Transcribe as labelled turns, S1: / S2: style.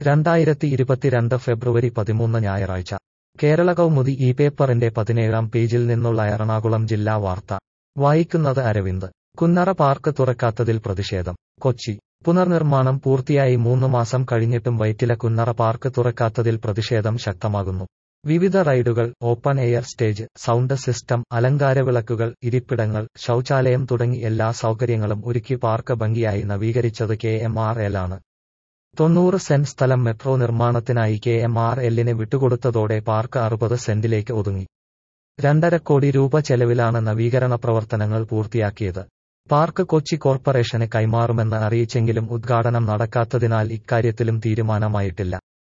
S1: രണ്ടായിരത്തി ഇരുപത്തിരണ്ട് ഫെബ്രുവരി പതിമൂന്ന് ഞായറാഴ്ച കേരള കൗമുദി ഈ പേപ്പറിന്റെ പതിനേഴാം പേജിൽ നിന്നുള്ള എറണാകുളം ജില്ലാ വാർത്ത വായിക്കുന്നത് അരവിന്ദ് കുന്നറ പാർക്ക് തുറക്കാത്തതിൽ പ്രതിഷേധം കൊച്ചി പുനർനിർമ്മാണം പൂർത്തിയായി മൂന്ന് മാസം കഴിഞ്ഞിട്ടും വൈറ്റില കുന്നറ പാർക്ക് തുറക്കാത്തതിൽ പ്രതിഷേധം ശക്തമാകുന്നു വിവിധ റൈഡുകൾ open air stage sound system അലങ്കാരവിളക്കുകൾ ഇരിപ്പിടങ്ങൾ ശൗചാലയം തുടങ്ങി എല്ലാ സൗകര്യങ്ങളും ഒരുക്കി പാർക്ക് ഭംഗിയായി നവീകരിച്ചത് കെ എം ആർ എൽ ആണ് തൊണ്ണൂറ് സെന്റ് സ്ഥലം മെട്രോ നിർമ്മാണത്തിനായി കെ എം ആർ എല്ലിന് വിട്ടുകൊടുത്തതോടെ പാർക്ക് അറുപത് സെന്റിലേക്ക് ഒതുങ്ങി രണ്ടര കോടി രൂപ ചെലവിലാണ് നവീകരണ പ്രവർത്തനങ്ങൾ പൂർത്തിയാക്കിയത് പാർക്ക് കൊച്ചി കോർപ്പറേഷന് കൈമാറുമെന്ന് അറിയിച്ചെങ്കിലും ഉദ്ഘാടനം നടക്കാത്തതിനാൽ ഇക്കാര്യത്തിലും തീരുമാനമായിട്ടില്ല